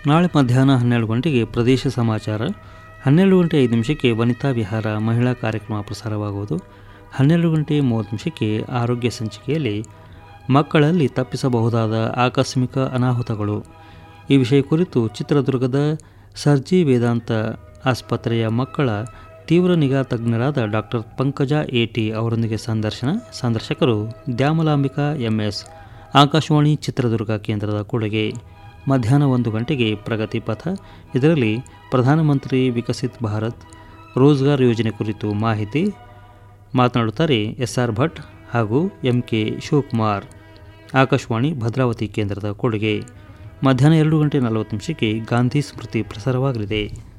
ನಾಳೆ ಮಧ್ಯಾಹ್ನ ಹನ್ನೆರಡು ಗಂಟೆಗೆ ಪ್ರದೇಶ ಸಮಾಚಾರ ಹನ್ನೆರಡು ಗಂಟೆ ಐದು ನಿಮಿಷಕ್ಕೆ ವನಿತಾ ವಿಹಾರ ಮಹಿಳಾ ಕಾರ್ಯಕ್ರಮ ಪ್ರಸಾರವಾಗುವುದು ಹನ್ನೆರಡು ಗಂಟೆ ಮೂವತ್ತು ನಿಮಿಷಕ್ಕೆ ಆರೋಗ್ಯ ಸಂಚಿಕೆಯಲ್ಲಿ ಮಕ್ಕಳಲ್ಲಿ ತಪ್ಪಿಸಬಹುದಾದ ಆಕಸ್ಮಿಕ ಅನಾಹುತಗಳು ಈ ವಿಷಯ ಕುರಿತು ಚಿತ್ರದುರ್ಗದ ಸರ್ಜಿ ವೇದಾಂತ ಆಸ್ಪತ್ರೆಯ ಮಕ್ಕಳ ತೀವ್ರ ನಿಗಾ ತಜ್ಞರಾದ ಡಾಕ್ಟರ್ ಪಂಕಜ ಎಟಿ ಅವರೊಂದಿಗೆ ಸಂದರ್ಶನ ಸಂದರ್ಶಕರು ದ್ಯಾಮಲಾಂಬಿಕಾ ಎಂಎಸ್ ಆಕಾಶವಾಣಿ ಚಿತ್ರದುರ್ಗ ಕೇಂದ್ರದ ಕೊಡುಗೆ ಮಧ್ಯಾಹ್ನ ಒಂದು ಗಂಟೆಗೆ ಪ್ರಗತಿ ಪಥ ಇದರಲ್ಲಿ ಪ್ರಧಾನಮಂತ್ರಿ ವಿಕಸಿತ್ ಭಾರತ್ ರೋಜ್ಗಾರ್ ಯೋಜನೆ ಕುರಿತು ಮಾಹಿತಿ ಮಾತನಾಡುತ್ತಾರೆ ಎಸ್ ಆರ್ ಭಟ್ ಹಾಗೂ ಎಂ ಕೆ ಶಿವಕುಮಾರ್ ಆಕಾಶವಾಣಿ ಭದ್ರಾವತಿ ಕೇಂದ್ರದ ಕೊಡುಗೆ ಮಧ್ಯಾಹ್ನ ಎರಡು ಗಂಟೆ ನಲವತ್ತು ನಿಮಿಷಕ್ಕೆ ಗಾಂಧಿ ಸ್ಮೃತಿ ಪ್ರಸಾರವಾಗಲಿದೆ